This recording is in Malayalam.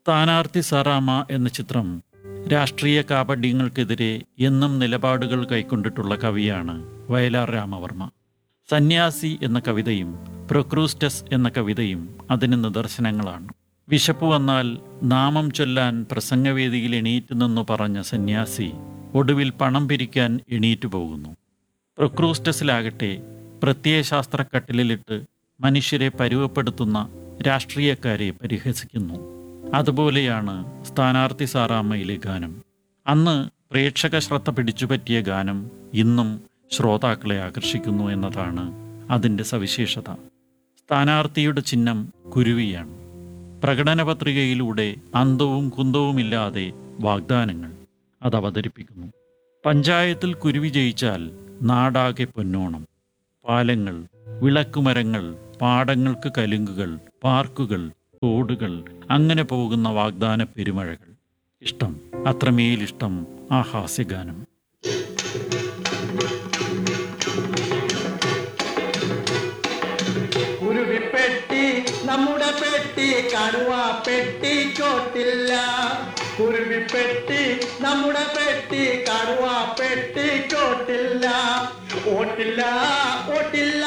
സ്ഥാനാർത്ഥി സറാമ എന്ന ചിത്രം രാഷ്ട്രീയ കാപഡ്യങ്ങൾക്കെതിരെ എന്നും നിലപാടുകൾ കൈക്കൊണ്ടിട്ടുള്ള കവിയാണ് വയലാർ രാമവർമ്മ സന്യാസി എന്ന കവിതയും പ്രൊക്രൂസ്റ്റസ് എന്ന കവിതയും അതിന് നിദർശനങ്ങളാണ് വിശപ്പ് വന്നാൽ നാമം ചൊല്ലാൻ പ്രസംഗവേദിയിൽ എണീറ്റ് നിന്നു പറഞ്ഞ സന്യാസി ഒടുവിൽ പണം പിരിക്കാൻ എണീറ്റു പോകുന്നു പ്രൊക്രൂസ്റ്റസിലാകട്ടെ പ്രത്യയശാസ്ത്രക്കട്ടിലിട്ട് മനുഷ്യരെ പരുവപ്പെടുത്തുന്ന രാഷ്ട്രീയക്കാരെ പരിഹസിക്കുന്നു അതുപോലെയാണ് സ്ഥാനാർത്ഥി സാറാമ്മയിലെ ഗാനം അന്ന് പ്രേക്ഷക ശ്രദ്ധ പിടിച്ചുപറ്റിയ ഗാനം ഇന്നും ശ്രോതാക്കളെ ആകർഷിക്കുന്നു എന്നതാണ് അതിൻ്റെ സവിശേഷത സ്ഥാനാർത്ഥിയുടെ ചിഹ്നം കുരുവിയാണ് പ്രകടന പത്രികയിലൂടെ അന്തവും കുന്തവുമില്ലാതെ വാഗ്ദാനങ്ങൾ അത് അവതരിപ്പിക്കുന്നു പഞ്ചായത്തിൽ കുരുവി ജയിച്ചാൽ നാടാകെ പൊന്നോണം പാലങ്ങൾ വിളക്കുമരങ്ങൾ പാടങ്ങൾക്ക് കലുങ്കുകൾ പാർക്കുകൾ തോടുകൾ അങ്ങനെ പോകുന്ന വാഗ്ദാന പെരുമഴകൾ ഇഷ്ടം അത്രമേലിഷ്ടം ആ ഹാസ്യഗാനം കുരുവിപ്പെട്ടി നമ്മുടെ പെട്ടി കടുവ പെട്ടി ചോട്ടില്ല കുരുവിപ്പെട്ടി നമ്മുടെ പെട്ടി കടുവ പെട്ടി ചോട്ടില്ല ഓട്ടില്ല ഓട്ടില്ല